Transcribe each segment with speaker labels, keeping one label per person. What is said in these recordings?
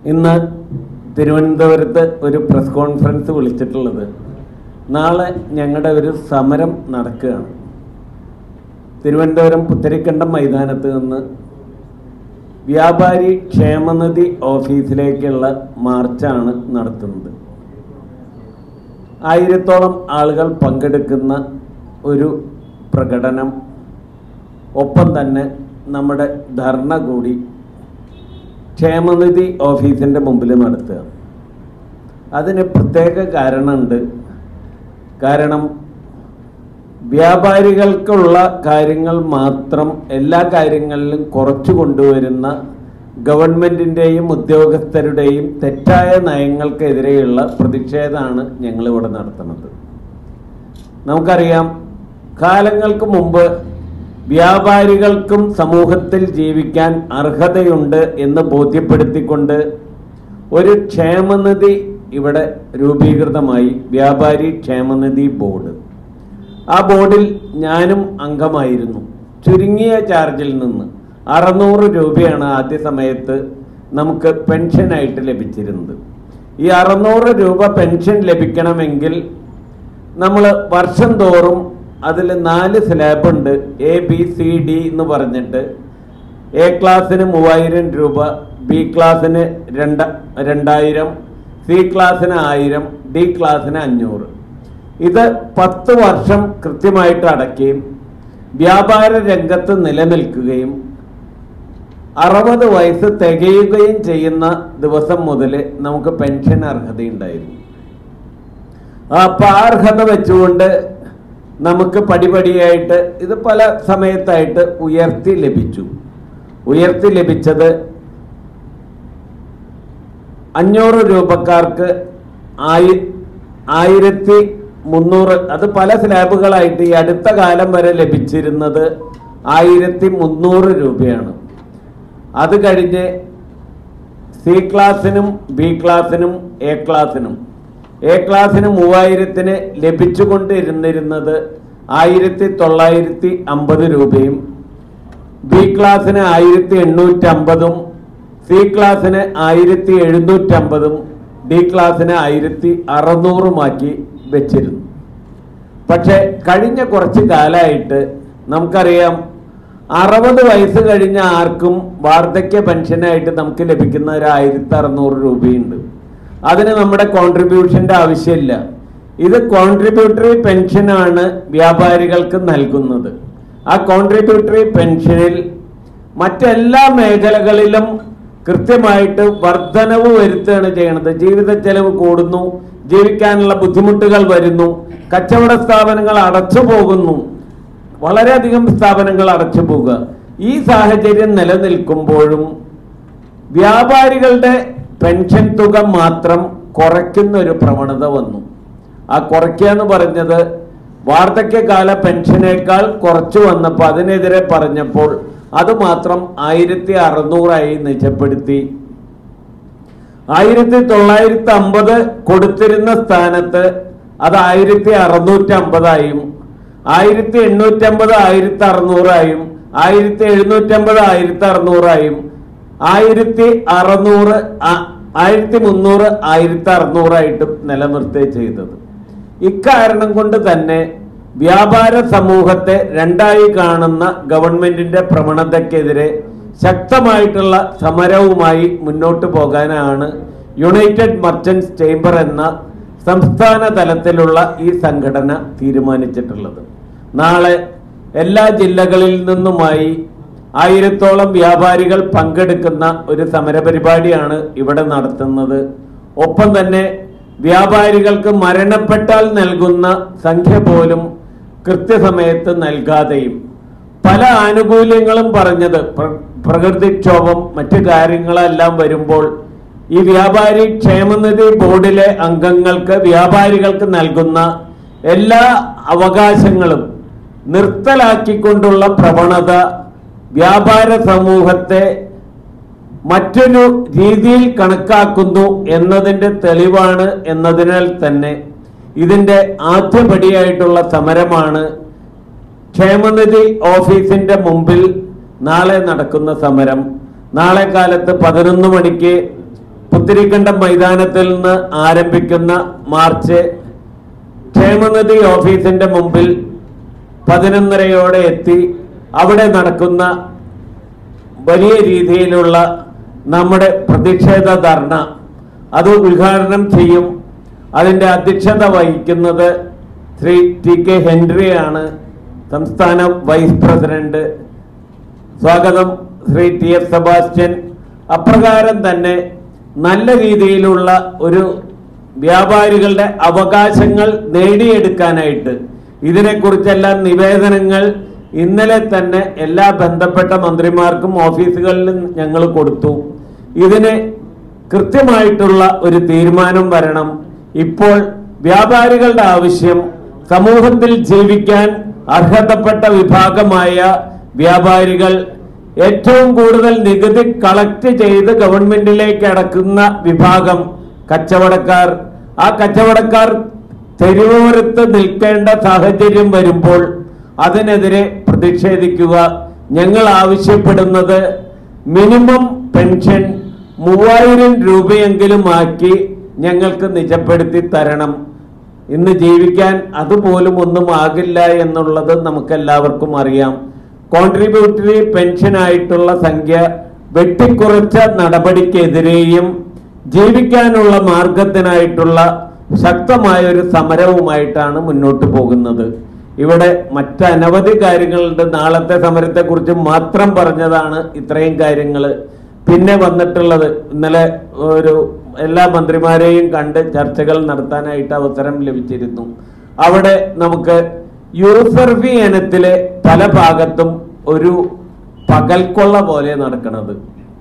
Speaker 1: ഇന്ന് തിരുവനന്തപുരത്ത് ഒരു പ്രസ് കോൺഫറൻസ് വിളിച്ചിട്ടുള്ളത് നാളെ ഞങ്ങളുടെ ഒരു സമരം നടക്കുകയാണ് തിരുവനന്തപുരം പുത്തരിക്കണ്ടം മൈതാനത്ത് നിന്ന് വ്യാപാരി ക്ഷേമനിധി ഓഫീസിലേക്കുള്ള മാർച്ചാണ് നടത്തുന്നത് ആയിരത്തോളം ആളുകൾ പങ്കെടുക്കുന്ന ഒരു പ്രകടനം ഒപ്പം തന്നെ നമ്മുടെ ധർണ കൂടി ക്ഷേമനിധി ഓഫീസിൻ്റെ മുമ്പിൽ നടത്തുക അതിന് പ്രത്യേക കാരണമുണ്ട് കാരണം വ്യാപാരികൾക്കുള്ള കാര്യങ്ങൾ മാത്രം എല്ലാ കാര്യങ്ങളിലും കുറച്ചു കൊണ്ടുവരുന്ന ഗവൺമെൻറ്റിൻ്റെയും ഉദ്യോഗസ്ഥരുടെയും തെറ്റായ നയങ്ങൾക്കെതിരെയുള്ള പ്രതിഷേധമാണ് ഞങ്ങളിവിടെ നടത്തുന്നത് നമുക്കറിയാം കാലങ്ങൾക്ക് മുമ്പ് വ്യാപാരികൾക്കും സമൂഹത്തിൽ ജീവിക്കാൻ അർഹതയുണ്ട് എന്ന് ബോധ്യപ്പെടുത്തിക്കൊണ്ട് ഒരു ക്ഷേമനിധി ഇവിടെ രൂപീകൃതമായി വ്യാപാരി ക്ഷേമനിധി ബോർഡ് ആ ബോർഡിൽ ഞാനും അംഗമായിരുന്നു ചുരുങ്ങിയ ചാർജിൽ നിന്ന് അറുന്നൂറ് രൂപയാണ് ആദ്യ സമയത്ത് നമുക്ക് പെൻഷനായിട്ട് ലഭിച്ചിരുന്നത് ഈ അറുന്നൂറ് രൂപ പെൻഷൻ ലഭിക്കണമെങ്കിൽ നമ്മൾ വർഷം തോറും അതിൽ നാല് സ്ലാബ് ഉണ്ട് എ ബി സി ഡി എന്ന് പറഞ്ഞിട്ട് എ ക്ലാസ്സിന് മൂവായിരം രൂപ ബി ക്ലാസ്സിന് രണ്ട രണ്ടായിരം സി ക്ലാസ്സിന് ആയിരം ഡി ക്ലാസ്സിന് അഞ്ഞൂറ് ഇത് പത്ത് വർഷം കൃത്യമായിട്ട് അടയ്ക്കുകയും വ്യാപാര രംഗത്ത് നിലനിൽക്കുകയും അറുപത് വയസ്സ് തികയുകയും ചെയ്യുന്ന ദിവസം മുതൽ നമുക്ക് പെൻഷൻ അർഹതയുണ്ടായിരുന്നു അപ്പം ആ അർഹത വെച്ചുകൊണ്ട് നമുക്ക് പടിപടിയായിട്ട് ഇത് പല സമയത്തായിട്ട് ഉയർത്തി ലഭിച്ചു ഉയർത്തി ലഭിച്ചത് അഞ്ഞൂറ് രൂപക്കാർക്ക് ആയി ആയിരത്തി മുന്നൂറ് അത് പല സ്ലാബുകളായിട്ട് ഈ അടുത്ത കാലം വരെ ലഭിച്ചിരുന്നത് ആയിരത്തി മുന്നൂറ് രൂപയാണ് അത് കഴിഞ്ഞ് സി ക്ലാസ്സിനും ബി ക്ലാസ്സിനും എ ക്ലാസ്സിനും എ ക്ലാസ്സിന് മൂവായിരത്തിന് ലഭിച്ചുകൊണ്ടിരുന്നിരുന്നത് ആയിരത്തി തൊള്ളായിരത്തി അമ്പത് രൂപയും ബി ക്ലാസ്സിന് ആയിരത്തി എണ്ണൂറ്റി അമ്പതും സി ക്ലാസ്സിന് ആയിരത്തി എഴുന്നൂറ്റമ്പതും ഡി ക്ലാസ്സിന് ആയിരത്തി അറുന്നൂറുമാക്കി വെച്ചിരുന്നു പക്ഷെ കഴിഞ്ഞ കുറച്ച് കാലമായിട്ട് നമുക്കറിയാം അറുപത് വയസ്സ് കഴിഞ്ഞ ആർക്കും വാർദ്ധക്യ പെൻഷനായിട്ട് നമുക്ക് ലഭിക്കുന്ന ഒരു ആയിരത്തി അറുന്നൂറ് രൂപയുണ്ട് അതിന് നമ്മുടെ കോൺട്രിബ്യൂഷന്റെ ആവശ്യമില്ല ഇത് കോൺട്രിബ്യൂട്ടറി പെൻഷനാണ് വ്യാപാരികൾക്ക് നൽകുന്നത് ആ കോൺട്രിബ്യൂട്ടറി പെൻഷനിൽ മറ്റെല്ലാ മേഖലകളിലും കൃത്യമായിട്ട് വർധനവ് വരുത്തുകയാണ് ചെയ്യണത് ജീവിത ചെലവ് കൂടുന്നു ജീവിക്കാനുള്ള ബുദ്ധിമുട്ടുകൾ വരുന്നു കച്ചവട സ്ഥാപനങ്ങൾ അടച്ചു പോകുന്നു വളരെയധികം സ്ഥാപനങ്ങൾ അടച്ചു പോകുക ഈ സാഹചര്യം നിലനിൽക്കുമ്പോഴും വ്യാപാരികളുടെ പെൻഷൻ തുക മാത്രം കുറയ്ക്കുന്ന ഒരു പ്രവണത വന്നു ആ കുറയ്ക്കുക എന്ന് പറഞ്ഞത് വാർദ്ധക്യകാല പെൻഷനേക്കാൾ കുറച്ചു വന്നപ്പോൾ അതിനെതിരെ പറഞ്ഞപ്പോൾ അത് മാത്രം ആയിരത്തി അറുന്നൂറായി നിജപ്പെടുത്തി ആയിരത്തി തൊള്ളായിരത്തി അമ്പത് കൊടുത്തിരുന്ന സ്ഥാനത്ത് അത് ആയിരത്തി അറുന്നൂറ്റി അമ്പതായും ആയിരത്തി എണ്ണൂറ്റമ്പത് ആയിരത്തി അറുന്നൂറായും ആയിരത്തി എഴുന്നൂറ്റമ്പത് ആയിരത്തി അറുന്നൂറായും ആയിരത്തി അറുന്നൂറ് ആയിരത്തി മുന്നൂറ് ആയിരത്തി അറുന്നൂറായിട്ടും നിലനിർത്തുക ചെയ്തത് ഇക്കാരണം കൊണ്ട് തന്നെ വ്യാപാര സമൂഹത്തെ രണ്ടായി കാണുന്ന ഗവൺമെന്റിന്റെ പ്രവണതയ്ക്കെതിരെ ശക്തമായിട്ടുള്ള സമരവുമായി മുന്നോട്ട് പോകാനാണ് യുണൈറ്റഡ് മർച്ചന്റ്സ് ചേംബർ എന്ന സംസ്ഥാന തലത്തിലുള്ള ഈ സംഘടന തീരുമാനിച്ചിട്ടുള്ളത് നാളെ എല്ലാ ജില്ലകളിൽ നിന്നുമായി ആയിരത്തോളം വ്യാപാരികൾ പങ്കെടുക്കുന്ന ഒരു സമരപരിപാടിയാണ് ഇവിടെ നടത്തുന്നത് ഒപ്പം തന്നെ വ്യാപാരികൾക്ക് മരണപ്പെട്ടാൽ നൽകുന്ന സംഖ്യ പോലും കൃത്യസമയത്ത് നൽകാതെയും പല ആനുകൂല്യങ്ങളും പറഞ്ഞത് പ്ര- പ്രകൃതിക്ഷോഭം മറ്റു കാര്യങ്ങളെല്ലാം വരുമ്പോൾ ഈ വ്യാപാരി ക്ഷേമനിധി ബോർഡിലെ അംഗങ്ങൾക്ക് വ്യാപാരികൾക്ക് നൽകുന്ന എല്ലാ അവകാശങ്ങളും നിർത്തലാക്കിക്കൊണ്ടുള്ള പ്രവണത വ്യാപാര സമൂഹത്തെ മറ്റൊരു രീതിയിൽ കണക്കാക്കുന്നു എന്നതിൻ്റെ തെളിവാണ് എന്നതിനാൽ തന്നെ ഇതിൻ്റെ ആദ്യപടിയായിട്ടുള്ള സമരമാണ് ക്ഷേമനിധി ഓഫീസിന്റെ മുമ്പിൽ നാളെ നടക്കുന്ന സമരം നാളെ കാലത്ത് പതിനൊന്ന് മണിക്ക് പുത്തിരിക്കണ്ടം മൈതാനത്തിൽ നിന്ന് ആരംഭിക്കുന്ന മാർച്ച് ക്ഷേമനിധി ഓഫീസിന്റെ മുമ്പിൽ പതിനൊന്നരയോടെ എത്തി അവിടെ നടക്കുന്ന വലിയ രീതിയിലുള്ള നമ്മുടെ പ്രതിഷേധ ധർണ അത് ഉദ്ഘാടനം ചെയ്യും അതിൻ്റെ അധ്യക്ഷത വഹിക്കുന്നത് ശ്രീ ടി കെ ഹെൻറിയാണ് സംസ്ഥാന വൈസ് പ്രസിഡന്റ് സ്വാഗതം ശ്രീ ടി എഫ് സെബാസ്റ്റ്യൻ അപ്രകാരം തന്നെ നല്ല രീതിയിലുള്ള ഒരു വ്യാപാരികളുടെ അവകാശങ്ങൾ നേടിയെടുക്കാനായിട്ട് ഇതിനെക്കുറിച്ചെല്ലാം നിവേദനങ്ങൾ ഇന്നലെ തന്നെ എല്ലാ ബന്ധപ്പെട്ട മന്ത്രിമാർക്കും ഓഫീസുകളിലും ഞങ്ങൾ കൊടുത്തു ഇതിന് കൃത്യമായിട്ടുള്ള ഒരു തീരുമാനം വരണം ഇപ്പോൾ വ്യാപാരികളുടെ ആവശ്യം സമൂഹത്തിൽ ജീവിക്കാൻ അർഹതപ്പെട്ട വിഭാഗമായ വ്യാപാരികൾ ഏറ്റവും കൂടുതൽ നികുതി കളക്ട് ചെയ്ത് ഗവൺമെന്റിലേക്ക് അടക്കുന്ന വിഭാഗം കച്ചവടക്കാർ ആ കച്ചവടക്കാർ തെരുവോരത്ത് നിൽക്കേണ്ട സാഹചര്യം വരുമ്പോൾ അതിനെതിരെ പ്രതിഷേധിക്കുക ഞങ്ങൾ ആവശ്യപ്പെടുന്നത് മിനിമം പെൻഷൻ മൂവായിരം രൂപയെങ്കിലും ആക്കി ഞങ്ങൾക്ക് നിജപ്പെടുത്തി തരണം ഇന്ന് ജീവിക്കാൻ അതുപോലും ഒന്നും ആകില്ല എന്നുള്ളത് നമുക്കെല്ലാവർക്കും അറിയാം കോൺട്രിബ്യൂട്ടറി പെൻഷനായിട്ടുള്ള സംഖ്യ വെട്ടിക്കുറച്ച നടപടിക്കെതിരെയും ജീവിക്കാനുള്ള മാർഗത്തിനായിട്ടുള്ള ശക്തമായ ഒരു സമരവുമായിട്ടാണ് മുന്നോട്ട് പോകുന്നത് ഇവിടെ മറ്റനവധി കാര്യങ്ങളുണ്ട് നാളത്തെ സമരത്തെക്കുറിച്ച് മാത്രം പറഞ്ഞതാണ് ഇത്രയും കാര്യങ്ങൾ പിന്നെ വന്നിട്ടുള്ളത് ഇന്നലെ ഒരു എല്ലാ മന്ത്രിമാരെയും കണ്ട് ചർച്ചകൾ നടത്താനായിട്ട് അവസരം ലഭിച്ചിരുന്നു അവിടെ നമുക്ക് യൂസർഫി ഇനത്തിലെ പല ഭാഗത്തും ഒരു പകൽക്കൊള്ള പോലെ നടക്കുന്നത്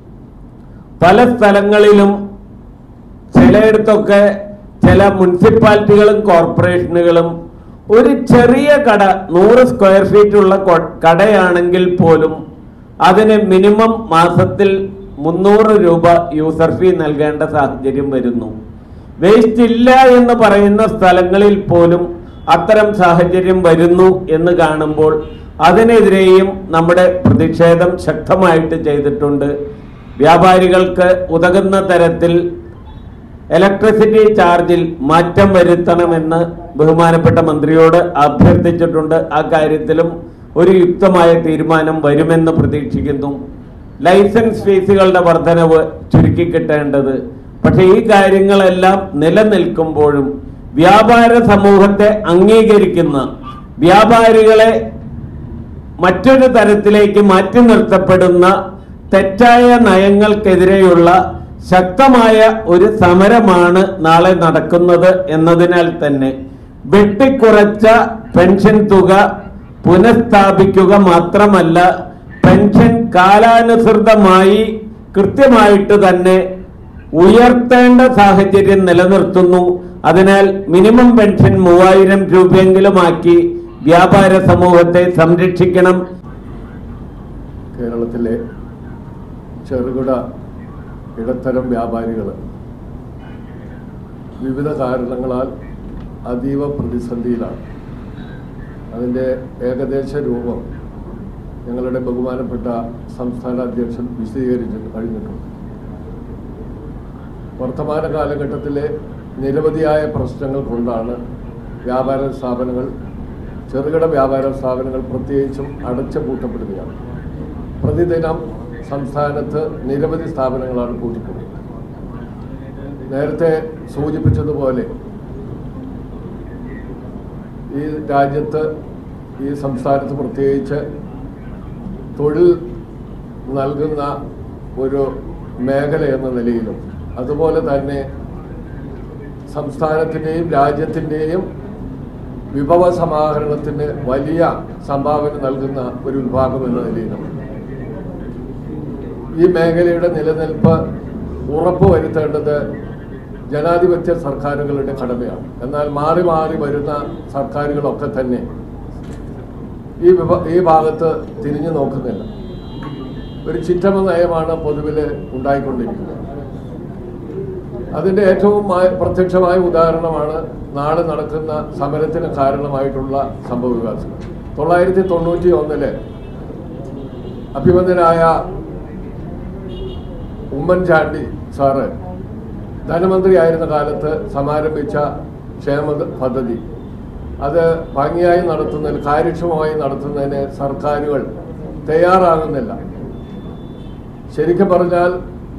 Speaker 1: പല സ്ഥലങ്ങളിലും ചിലയിടത്തൊക്കെ ചില മുനിസിപ്പാലിറ്റികളും കോർപ്പറേഷനുകളും ഒരു ചെറിയ കട നൂറ് സ്ക്വയർ ഫീറ്റ് ഉള്ള കൊ- കടയാണെങ്കിൽ പോലും അതിന് മിനിമം മാസത്തിൽ മുന്നൂറ് രൂപ യൂസർ ഫീ നൽകേണ്ട സാഹചര്യം വരുന്നു വേസ്റ്റ് ഇല്ല എന്ന് പറയുന്ന സ്ഥലങ്ങളിൽ പോലും അത്തരം സാഹചര്യം വരുന്നു എന്ന് കാണുമ്പോൾ അതിനെതിരെയും നമ്മുടെ പ്രതിഷേധം ശക്തമായിട്ട് ചെയ്തിട്ടുണ്ട് വ്യാപാരികൾക്ക് ഉതകുന്ന തരത്തിൽ ഇലക്ട്രിസിറ്റി ചാർജിൽ മാറ്റം വരുത്തണമെന്ന് ബഹുമാനപ്പെട്ട മന്ത്രിയോട് അഭ്യർത്ഥിച്ചിട്ടുണ്ട് ആ കാര്യത്തിലും ഒരു യുക്തമായ തീരുമാനം വരുമെന്ന് പ്രതീക്ഷിക്കുന്നു ലൈസൻസ് ഫീസുകളുടെ വർധനവ് ചുരുക്കി കിട്ടേണ്ടത് പക്ഷേ ഈ കാര്യങ്ങളെല്ലാം നിലനിൽക്കുമ്പോഴും വ്യാപാര സമൂഹത്തെ അംഗീകരിക്കുന്ന വ്യാപാരികളെ മറ്റൊരു തരത്തിലേക്ക് മാറ്റി നിർത്തപ്പെടുന്ന തെറ്റായ നയങ്ങൾക്കെതിരെയുള്ള ശക്തമായ ഒരു സമരമാണ് നാളെ നടക്കുന്നത് എന്നതിനാൽ തന്നെ വെട്ടിക്കുറച്ച പെൻഷൻ തുക പുനഃസ്ഥാപിക്കുക മാത്രമല്ല പെൻഷൻ കാലാനുസൃതമായി കൃത്യമായിട്ട് തന്നെ ഉയർത്തേണ്ട സാഹചര്യം നിലനിർത്തുന്നു അതിനാൽ മിനിമം പെൻഷൻ മൂവായിരം രൂപയെങ്കിലും ആക്കി വ്യാപാര സമൂഹത്തെ സംരക്ഷിക്കണം
Speaker 2: കേരളത്തിലെ ചെറുകിട ഇടത്തരം വ്യാപാരികൾ വിവിധ കാരണങ്ങളാൽ അതീവ പ്രതിസന്ധിയിലാണ് അതിൻ്റെ ഏകദേശ രൂപം ഞങ്ങളുടെ ബഹുമാനപ്പെട്ട സംസ്ഥാന അധ്യക്ഷൻ വിശദീകരിച്ച് കഴിഞ്ഞിട്ടുണ്ട് വർത്തമാന കാലഘട്ടത്തിലെ നിരവധിയായ പ്രശ്നങ്ങൾ കൊണ്ടാണ് വ്യാപാര സ്ഥാപനങ്ങൾ ചെറുകിട വ്യാപാര സ്ഥാപനങ്ങൾ പ്രത്യേകിച്ചും അടച്ചുപൂട്ടപ്പെടുകയാണ് പ്രതിദിനം സംസ്ഥാനത്ത് നിരവധി സ്ഥാപനങ്ങളാണ് പൂട്ടിപ്പോകുന്നത് നേരത്തെ സൂചിപ്പിച്ചതുപോലെ ഈ രാജ്യത്ത് ഈ സംസ്ഥാനത്ത് പ്രത്യേകിച്ച് തൊഴിൽ നൽകുന്ന ഒരു മേഖല എന്ന നിലയിലും അതുപോലെ തന്നെ സംസ്ഥാനത്തിൻ്റെയും രാജ്യത്തിൻ്റെയും വിഭവ സമാഹരണത്തിന് വലിയ സംഭാവന നൽകുന്ന ഒരു വിഭാഗം എന്ന നിലയിലും ഈ മേഖലയുടെ നിലനിൽപ്പ് ഉറപ്പുവരുത്തേണ്ടത് ജനാധിപത്യ സർക്കാരുകളുടെ കടമയാണ് എന്നാൽ മാറി മാറി വരുന്ന സർക്കാരുകളൊക്കെ തന്നെ ഈ വിഭ ഈ ഭാഗത്ത് തിരിഞ്ഞു നോക്കുന്നില്ല ഒരു ചിറ്റമ നയമാണ് പൊതുവിൽ ഉണ്ടായിക്കൊണ്ടിരിക്കുന്നത് അതിൻ്റെ ഏറ്റവും മായ- പ്രത്യക്ഷമായ ഉദാഹരണമാണ് നാളെ നടക്കുന്ന സമരത്തിന് കാരണമായിട്ടുള്ള സംഭവവികാസങ്ങൾ തൊള്ളായിരത്തി തൊണ്ണൂറ്റി ഒന്നില് അഭിമന്യനായ ഉമ്മൻചാണ്ടി സാറ് ധനമന്ത്രിയായിരുന്ന കാലത്ത് സമാരംഭിച്ച ക്ഷേമ പദ്ധതി അത് ഭംഗിയായി നടത്തുന്നതിന് കാര്യക്ഷമമായി നടത്തുന്നതിന് സർക്കാരുകൾ തയ്യാറാകുന്നില്ല ശരിക്കും പറഞ്ഞാൽ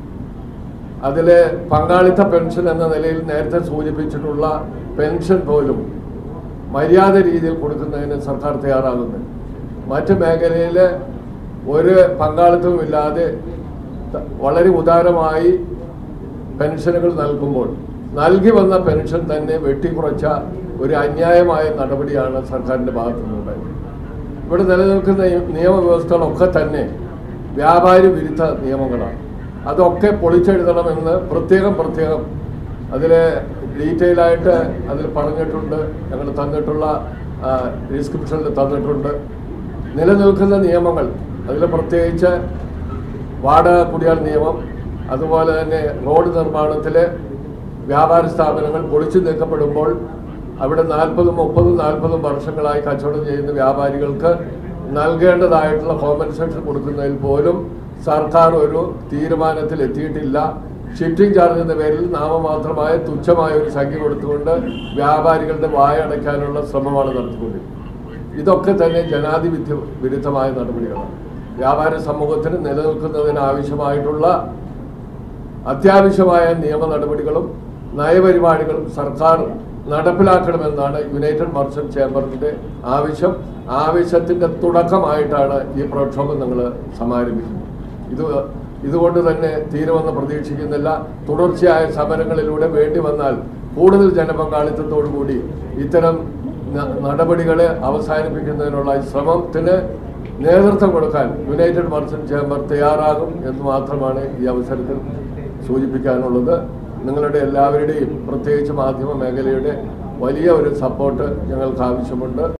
Speaker 2: അതിലെ പങ്കാളിത്ത പെൻഷൻ എന്ന നിലയിൽ നേരത്തെ സൂചിപ്പിച്ചിട്ടുള്ള പെൻഷൻ പോലും മര്യാദ രീതിയിൽ കൊടുക്കുന്നതിന് സർക്കാർ തയ്യാറാകുന്നു മറ്റ് മേഖലയിൽ ഒരു പങ്കാളിത്തവും ഇല്ലാതെ ത- വളരെ ഉദാരമായി പെൻഷനുകൾ നൽകുമ്പോൾ നൽകി വന്ന പെൻഷൻ തന്നെ വെട്ടിക്കുറച്ച ഒരു അന്യായമായ നടപടിയാണ് സർക്കാരിൻ്റെ ഭാഗത്തു നിന്നുണ്ടായത് ഇവിടെ നിലനിൽക്കുന്ന ഈ നിയമവ്യവസ്ഥകളൊക്കെ തന്നെ വ്യാപാരി വിരുദ്ധ നിയമങ്ങളാണ് അതൊക്കെ പൊളിച്ചെഴുതണമെന്ന് പ്രത്യേകം പ്രത്യേകം അതിൽ ഡീറ്റെയിൽ ആയിട്ട് അതിൽ പറഞ്ഞിട്ടുണ്ട് ഞങ്ങൾ തന്നിട്ടുള്ള ഡിസ്ക്രിപ്ഷനിൽ തന്നിട്ടുണ്ട് നിലനിൽക്കുന്ന നിയമങ്ങൾ അതിൽ പ്രത്യേകിച്ച് വാടക കുടിയാൽ നിയമം അതുപോലെ തന്നെ റോഡ് നിർമ്മാണത്തിൽ വ്യാപാര സ്ഥാപനങ്ങൾ പൊളിച്ചു നീക്കപ്പെടുമ്പോൾ അവിടെ നാൽപ്പതും മുപ്പതും നാൽപ്പതും വർഷങ്ങളായി കച്ചവടം ചെയ്യുന്ന വ്യാപാരികൾക്ക് നൽകേണ്ടതായിട്ടുള്ള കോമ്പൻസേഷൻ കൊടുക്കുന്നതിൽ പോലും സർക്കാർ ഒരു തീരുമാനത്തിൽ എത്തിയിട്ടില്ല ഷിഫ്റ്റിംഗ് ചാർജ് എന്ന പേരിൽ നാമമാത്രമായ തുച്ഛമായ ഒരു സംഖ്യ കൊടുത്തുകൊണ്ട് വ്യാപാരികളുടെ വായ അടയ്ക്കാനുള്ള ശ്രമമാണ് നടത്തിക്കൊണ്ടിരിക്കുന്നത് ഇതൊക്കെ തന്നെ ജനാധിപത്യ വിരുദ്ധമായ നടപടികളാണ് വ്യാപാര സമൂഹത്തിന് നിലനിൽക്കുന്നതിന് ആവശ്യമായിട്ടുള്ള അത്യാവശ്യമായ നിയമ നടപടികളും നയപരിപാടികളും സർക്കാർ നടപ്പിലാക്കണമെന്നാണ് യുണൈറ്റഡ് മർച്ചന്റ് ചേംബറിന്റെ ആവശ്യം ആവശ്യത്തിന്റെ തുടക്കമായിട്ടാണ് ഈ പ്രക്ഷോഭം ഞങ്ങൾ സമാരംഭിക്കുന്നത് ഇത് ഇതുകൊണ്ട് തന്നെ തീരുമെന്ന് പ്രതീക്ഷിക്കുന്നില്ല തുടർച്ചയായ സമരങ്ങളിലൂടെ വേണ്ടി വന്നാൽ കൂടുതൽ ജനപങ്കാളിത്തത്തോടു കൂടി ഇത്തരം ന- നടപടികളെ അവസാനിപ്പിക്കുന്നതിനുള്ള ശ്രമത്തിന് നേതൃത്വം കൊടുക്കാൻ യുണൈറ്റഡ് മർച്ചന്റ് ചേംബർ തയ്യാറാകും എന്ന് മാത്രമാണ് ഈ അവസരത്തിൽ സൂചിപ്പിക്കാനുള്ളത് നിങ്ങളുടെ എല്ലാവരുടെയും പ്രത്യേകിച്ച് മാധ്യമ മേഖലയുടെ വലിയ ഒരു സപ്പോർട്ട് ഞങ്ങൾക്ക് ആവശ്യമുണ്ട്